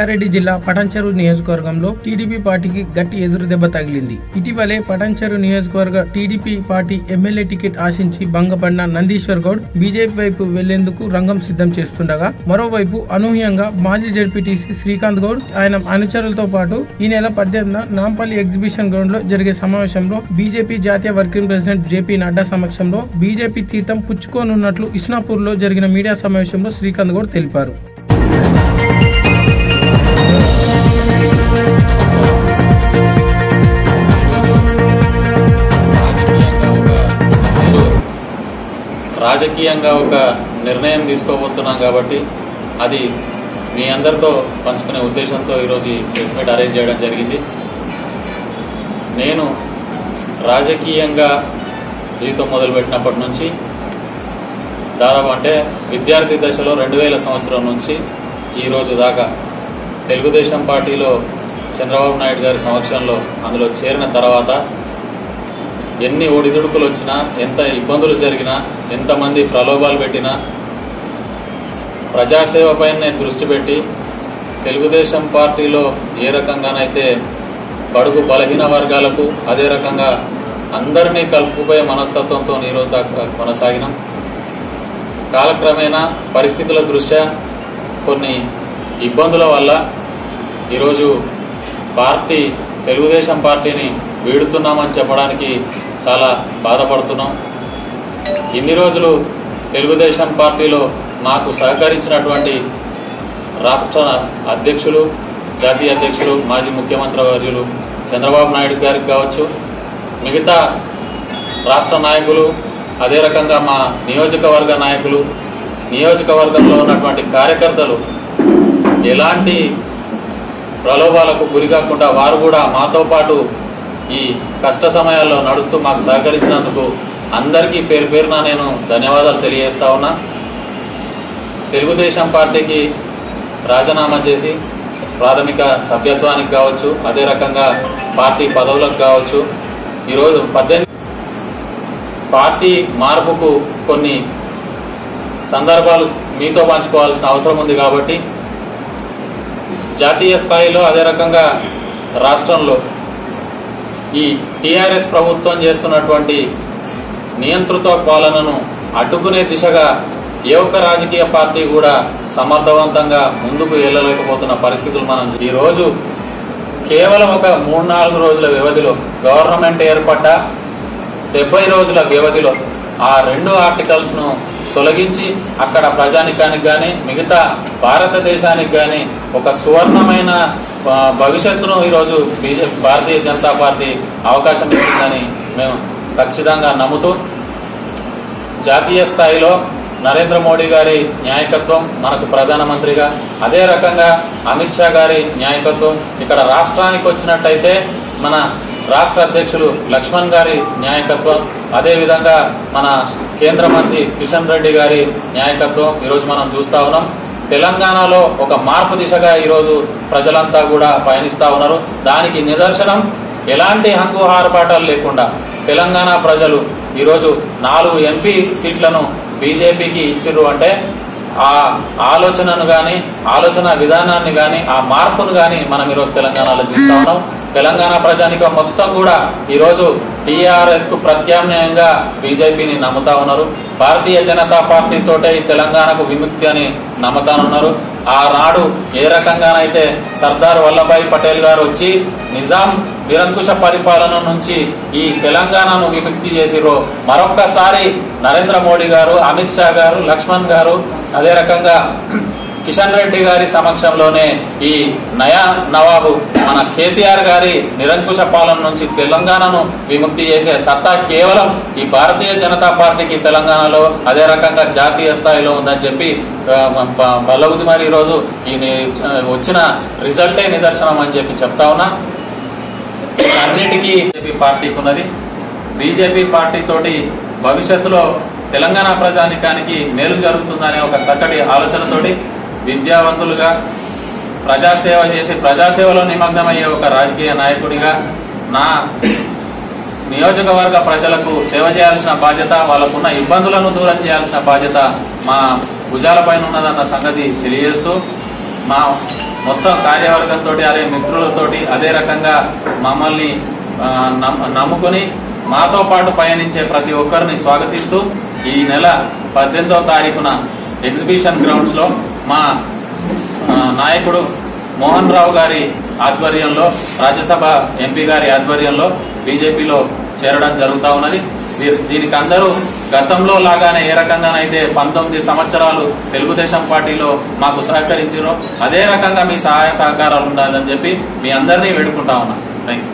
రంగారెడ్డి జిల్లా పటాన్చెరు నియోజకవర్గంలో టీడీపీ పార్టీకి గట్టి ఎదురు దెబ్బ తగిలింది ఇటీవలే పటాన్చెరు నియోజకవర్గ టీడీపీ పార్టీ ఎమ్మెల్యే టికెట్ ఆశించి భంగపడిన నందీశ్వర్ గౌడ్ బీజేపీ వైపు వెళ్లేందుకు రంగం సిద్ధం చేస్తుండగా మరోవైపు అనూహ్యంగా మాజీ జడ్పీటీసీ శ్రీకాంత్ గౌడ్ ఆయన అనుచరులతో పాటు ఈ నెల పద్దెనిమిదిన నాంపల్లి ఎగ్జిబిషన్ గ్రౌండ్ లో జరిగే సమావేశంలో బీజేపీ జాతీయ వర్కింగ్ ప్రెసిడెంట్ జేపీ నడ్డా సమక్షంలో బీజేపీ తీర్థం పుచ్చుకోనున్నట్లు ఇస్నాపూర్ లో జరిగిన మీడియా సమావేశంలో శ్రీకాంత్ గౌడ్ తెలిపారు రాజకీయంగా ఒక నిర్ణయం తీసుకోబోతున్నాం కాబట్టి అది మీ అందరితో పంచుకునే ఉద్దేశంతో ఈరోజు ఈ ప్రెస్ మీట్ అరేంజ్ చేయడం జరిగింది నేను రాజకీయంగా జీవితం మొదలుపెట్టినప్పటి నుంచి దాదాపు అంటే విద్యార్థి దశలో రెండు వేల సంవత్సరం నుంచి ఈ రోజు దాకా తెలుగుదేశం పార్టీలో చంద్రబాబు నాయుడు గారి సమక్షంలో అందులో చేరిన తర్వాత ఎన్ని ఒడిదుడుకులు వచ్చినా ఎంత ఇబ్బందులు జరిగినా ఎంతమంది ప్రలోభాలు పెట్టినా ప్రజాసేవ పైన నేను దృష్టి పెట్టి తెలుగుదేశం పార్టీలో ఏ రకంగానైతే బడుగు బలహీన వర్గాలకు అదే రకంగా అందరినీ కలుపుకుపోయే మనస్తత్వంతో ఈ రోజు దాకా కొనసాగినాం కాలక్రమేణా పరిస్థితుల దృష్ట్యా కొన్ని ఇబ్బందుల వల్ల ఈరోజు పార్టీ తెలుగుదేశం పార్టీని వీడుతున్నామని చెప్పడానికి చాలా బాధపడుతున్నాం ఇన్ని రోజులు తెలుగుదేశం పార్టీలో నాకు సహకరించినటువంటి రాష్ట్ర అధ్యక్షులు జాతీయ అధ్యక్షులు మాజీ ముఖ్యమంత్రి వర్యులు చంద్రబాబు నాయుడు గారికి కావచ్చు మిగతా రాష్ట్ర నాయకులు అదే రకంగా మా నియోజకవర్గ నాయకులు నియోజకవర్గంలో ఉన్నటువంటి కార్యకర్తలు ఎలాంటి ప్రలోభాలకు గురి కాకుండా వారు కూడా మాతో పాటు ఈ కష్ట సమయాల్లో నడుస్తూ మాకు సహకరించినందుకు అందరికీ పేరు పేరున నేను ధన్యవాదాలు తెలియజేస్తా ఉన్నా తెలుగుదేశం పార్టీకి రాజీనామా చేసి ప్రాథమిక సభ్యత్వానికి కావచ్చు అదే రకంగా పార్టీ పదవులకు కావచ్చు ఈరోజు పద్దెనిమిది పార్టీ మార్పుకు కొన్ని సందర్భాలు మీతో పంచుకోవాల్సిన అవసరం ఉంది కాబట్టి జాతీయ స్థాయిలో అదే రకంగా రాష్ట్రంలో ఈ టీఆర్ఎస్ ప్రభుత్వం చేస్తున్నటువంటి నియంతృత్వ పాలనను అడ్డుకునే దిశగా ఏ ఒక్క రాజకీయ పార్టీ కూడా సమర్థవంతంగా ముందుకు వెళ్ళలేకపోతున్న పరిస్థితులు మనం ఈ రోజు కేవలం ఒక మూడు నాలుగు రోజుల వ్యవధిలో గవర్నమెంట్ ఏర్పడ్డ డెబ్బై రోజుల వ్యవధిలో ఆ రెండు ఆర్టికల్స్ ను తొలగించి అక్కడ ప్రజానికానికి కానీ మిగతా భారతదేశానికి కానీ ఒక సువర్ణమైన ఆ, భవిష్యత్తును ఈరోజు బీజేపీ భారతీయ జనతా పార్టీ అవకాశం ఇచ్చిందని మేము ఖచ్చితంగా నమ్ముతూ జాతీయ స్థాయిలో నరేంద్ర మోడీ గారి నాయకత్వం మనకు ప్రధానమంత్రిగా అదే రకంగా అమిత్ షా గారి నాయకత్వం ఇక్కడ రాష్ట్రానికి వచ్చినట్టయితే మన రాష్ట్ర అధ్యక్షులు లక్ష్మణ్ గారి నాయకత్వం అదే విధంగా మన కేంద్ర మంత్రి కిషన్ రెడ్డి గారి నాయకత్వం ఈరోజు మనం చూస్తా ఉన్నాం తెలంగాణలో ఒక మార్పు దిశగా ఈరోజు ప్రజలంతా కూడా పయనిస్తా ఉన్నారు దానికి నిదర్శనం ఎలాంటి హంగు హారపాటాలు లేకుండా తెలంగాణ ప్రజలు ఈరోజు నాలుగు ఎంపీ సీట్లను బీజేపీకి ఇచ్చిర్రు అంటే ఆ ఆలోచనను గాని ఆలోచన విధానాన్ని గాని ఆ మార్పును గాని మనం ఈరోజు తెలంగాణలో చూస్తా ఉన్నాం తెలంగాణ ప్రజానికం మొత్తం కూడా ఈరోజు టీఆర్ఎస్ కు ప్రత్యామ్నాయంగా బీజేపీని నమ్ముతా ఉన్నారు భారతీయ జనతా పార్టీ తోటే ఈ తెలంగాణకు విముక్తి అని నమ్ముతానున్నారు ఆనాడు ఏ రకంగానైతే సర్దార్ వల్లభాయ్ పటేల్ గారు వచ్చి నిజాం నిరంకుశ పరిపాలన నుంచి ఈ తెలంగాణను విముక్తి చేసిరో మరొక్కసారి నరేంద్ర మోడీ గారు అమిత్ షా గారు లక్ష్మణ్ గారు అదే రకంగా కిషన్ రెడ్డి గారి సమక్షంలోనే ఈ నయా నవాబు మన కేసీఆర్ గారి నిరంకుశ పాలన నుంచి తెలంగాణను విముక్తి చేసే సత్తా కేవలం ఈ భారతీయ జనతా పార్టీకి తెలంగాణలో అదే రకంగా జాతీయ స్థాయిలో ఉందని చెప్పి ఆ, బ- బలవుది మరి ఈరోజు ఈ ని- వచ్చిన రిజల్టే నిదర్శనం అని చెప్పి చెప్తా ఉన్నా అన్నిటికీ బీజేపీ పార్టీకి ఉన్నది బీజేపీ పార్టీ తోటి భవిష్యత్తులో తెలంగాణ ప్రజానికానికి మేలు జరుగుతుందనే ఒక చక్కటి ఆలోచనతోటి విద్యావంతులుగా ప్రజాసేవ చేసి ప్రజాసేవలో నిమగ్నమయ్యే ఒక రాజకీయ నాయకుడిగా నా నియోజకవర్గ ప్రజలకు సేవ చేయాల్సిన బాధ్యత వాళ్ళకున్న ఇబ్బందులను దూరం చేయాల్సిన బాధ్యత మా భుజాలపైన ఉన్నదన్న సంగతి తెలియజేస్తూ మా మొత్తం కార్యవర్గంతో అదే మిత్రులతోటి అదే రకంగా మమ్మల్ని ఆ, నమ్- నమ్ముకుని మాతో పాటు పయనించే ప్రతి ఒక్కరిని స్వాగతిస్తూ ఈ నెల పద్దెనిమిదవ తారీఖున ఎగ్జిబిషన్ గ్రౌండ్స్ లో మా ఆ, నాయకుడు మోహన్ రావు గారి ఆధ్వర్యంలో రాజ్యసభ ఎంపీ గారి ఆధ్వర్యంలో బీజేపీలో చేరడం జరుగుతా ఉన్నది దీ- దీనికి అందరూ గతంలో లాగానే ఏ రకంగానైతే పంతొమ్మిది సంవత్సరాలు తెలుగుదేశం పార్టీలో మాకు సహకరించారో అదే రకంగా మీ సహాయ సహకారాలు ఉండాలని చెప్పి మీ అందరినీ వేడుకుంటా ఉన్నా థ్యాంక్ యూ